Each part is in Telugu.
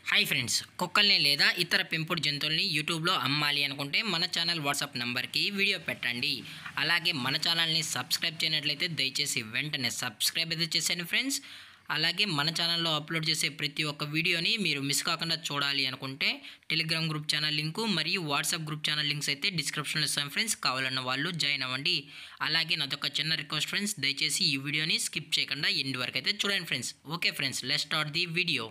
హాయ్ ఫ్రెండ్స్ కుక్కల్ని లేదా ఇతర పెంపుడు జంతువుల్ని యూట్యూబ్లో అమ్మాలి అనుకుంటే మన ఛానల్ వాట్సాప్ నెంబర్కి వీడియో పెట్టండి అలాగే మన ఛానల్ని సబ్స్క్రైబ్ చేయనట్లయితే దయచేసి వెంటనే సబ్స్క్రైబ్ అయితే చేసేయండి ఫ్రెండ్స్ అలాగే మన ఛానల్లో అప్లోడ్ చేసే ప్రతి ఒక్క వీడియోని మీరు మిస్ కాకుండా చూడాలి అనుకుంటే టెలిగ్రామ్ గ్రూప్ ఛానల్ లింకు మరియు వాట్సాప్ గ్రూప్ ఛానల్ లింక్స్ అయితే డిస్క్రిప్షన్లో ఇస్తాం ఫ్రెండ్స్ కావాలన్న వాళ్ళు జాయిన్ అవ్వండి అలాగే నాదొక చిన్న రిక్వెస్ట్ ఫ్రెండ్స్ దయచేసి ఈ వీడియోని స్కిప్ చేయకుండా ఎండ్ వరకు అయితే చూడండి friends okay friends let start the video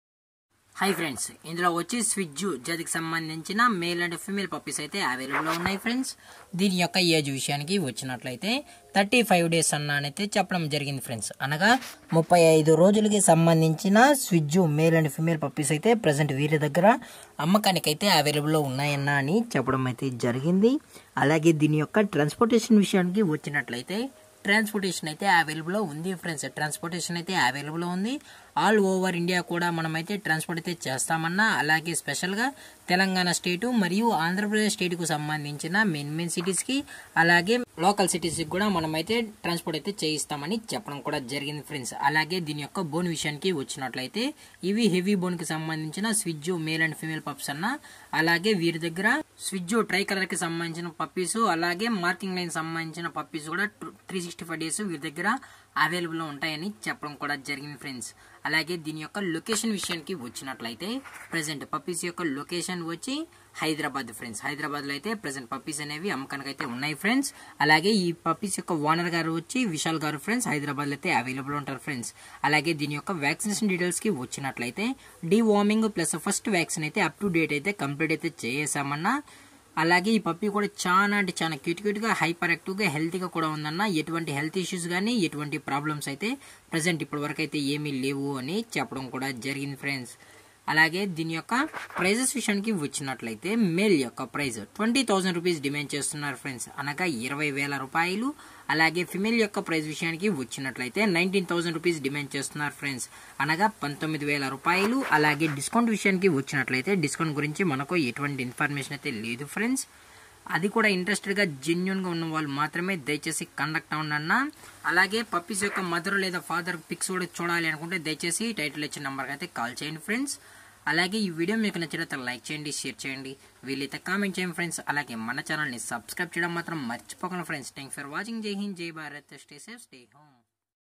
hi friends ఇందులో వచ్చి స్విజ్జు జాతికి సంబంధించిన మేల్ అండ్ ఫీమేల్ పప్పీస్ అయితే అవైలబుల్లో ఉన్నాయి ఫ్రెండ్స్ దీని యొక్క ఏజ్ విషయానికి వచ్చినట్లయితే థర్టీ ఫైవ్ డేస్ అన్నానైతే చెప్పడం జరిగింది ఫ్రెండ్స్ అనగా ముప్పై ఐదు రోజులకి సంబంధించిన స్విజ్జు మేల్ అండ్ ఫీమేల్ పప్పీస్ అయితే ప్రజెంట్ వీరి దగ్గర అమ్మకానికి అయితే అవైలబుల్లో ఉన్నాయన్నా అని చెప్పడం అయితే జరిగింది అలాగే దీని యొక్క ట్రాన్స్పోర్టేషన్ విషయానికి వచ్చినట్లయితే ట్రాన్స్పోర్టేషన్ అయితే అవైలబుల్లో ఉంది ఫ్రెండ్స్ ట్రాన్స్పోర్టేషన్ అయితే అవైలబుల్లో ఉంది ఆల్ ఓవర్ ఇండియా కూడా మనమైతే ట్రాన్స్పోర్ట్ అయితే చేస్తామన్నా అలాగే స్పెషల్గా తెలంగాణ స్టేటు మరియు ఆంధ్రప్రదేశ్ స్టేట్కు సంబంధించిన మెయిన్ మెయిన్ సిటీస్కి అలాగే లోకల్ సిటీస్కి కూడా మనమైతే ట్రాన్స్పోర్ట్ అయితే చేయిస్తామని చెప్పడం కూడా జరిగింది ఫ్రెండ్స్ అలాగే దీని యొక్క బోన్ విషయానికి వచ్చినట్లయితే ఇవి హెవీ బోన్కి సంబంధించిన స్విజ్జు మేల్ అండ్ ఫీమేల్ పప్స్ అన్న అలాగే వీరి దగ్గర స్విజ్జు ట్రై కలర్ కి సంబంధించిన పప్పీస్ అలాగే మార్కింగ్ లైన్ సంబంధించిన పప్పీస్ కూడా త్రీ సిక్స్టీ ఫైవ్ డేస్ వీరి దగ్గర అవైలబుల్ ఉంటాయని చెప్పడం కూడా జరిగింది ఫ్రెండ్స్ అలాగే దీని యొక్క లొకేషన్ విషయానికి వచ్చినట్లయితే ప్రజెంట్ పప్పీస్ యొక్క లొకేషన్ వచ్చి హైదరాబాద్ ఫ్రెండ్స్ హైదరాబాద్ లో అయితే ప్రజెంట్ పప్పీస్ అనేవి అమ్మకానికి అయితే ఉన్నాయి ఫ్రెండ్స్ అలాగే ఈ పప్పీస్ యొక్క ఓనర్ గారు వచ్చి విశాల్ గారు ఫ్రెండ్స్ హైదరాబాద్ లో అయితే అవైలబుల్ ఉంటారు ఫ్రెండ్స్ అలాగే దీని యొక్క వ్యాక్సినేషన్ డీటెయిల్స్ కి వచ్చినట్లయితే deworming plus first vaccine అయితే అప్ టు డేట్ అయితే కంప్లీట్ అయితే చేసామన్నా అలాగే ఈ పప్పి కూడా చాలా అంటే చాలా క్యూట్ క్యూట్గా హైపర్ యాక్టివ్గా హెల్తీగా కూడా ఉందన్న ఎటువంటి హెల్త్ ఇష్యూస్ కానీ ఎటువంటి ప్రాబ్లమ్స్ అయితే ప్రజెంట్ ఇప్పటి వరకు అయితే ఏమీ లేవు అని చెప్పడం కూడా జరిగింది ఫ్రెండ్స్ అలాగే దీని యొక్క ప్రైజెస్ విషయానికి వచ్చినట్లయితే మేల్ యొక్క price twenty thousand rupees demand చేస్తున్నారు ఫ్రెండ్స్ అనగా ఇరవై వేల రూపాయలు అలాగే ఫిమేల్ యొక్క ప్రైస్ విషయానికి వచ్చినట్లయితే నైన్టీన్ థౌసండ్ రూపీస్ డిమాండ్ చేస్తున్నారు ఫ్రెండ్స్ అనగా పంతొమ్మిది వేల రూపాయలు అలాగే డిస్కౌంట్ విషయానికి వచ్చినట్లయితే డిస్కౌంట్ గురించి మనకు ఎటువంటి ఇన్ఫర్మేషన్ అయితే లేదు ఫ్రెండ్స్ అది కూడా ఇంట్రెస్టెడ్గా జెన్యున్గా ఉన్న వాళ్ళు మాత్రమే దయచేసి కండక్ట్ అవ్వండి అలాగే పప్పీస్ యొక్క మదర్ లేదా ఫాదర్ పిక్స్ కూడా చూడాలి అనుకుంటే దయచేసి టైటిల్ ఇచ్చిన నెంబర్కి అయితే కాల్ చేయండి ఫ్రెండ్స్ అలాగే ఈ వీడియో మీకు నచ్చినట్లయితే లైక్ చేయండి షేర్ చేయండి వీలైతే కామెంట్ చేయండి ఫ్రెండ్స్ అలాగే మన ఛానల్ని సబ్స్క్రైబ్ చేయడం మాత్రం మర్చిపోకండి ఫ్రెండ్స్ థ్యాంక్ ఫర్ వాచింగ్ జై హింద్ జై Bharat stay safe stay home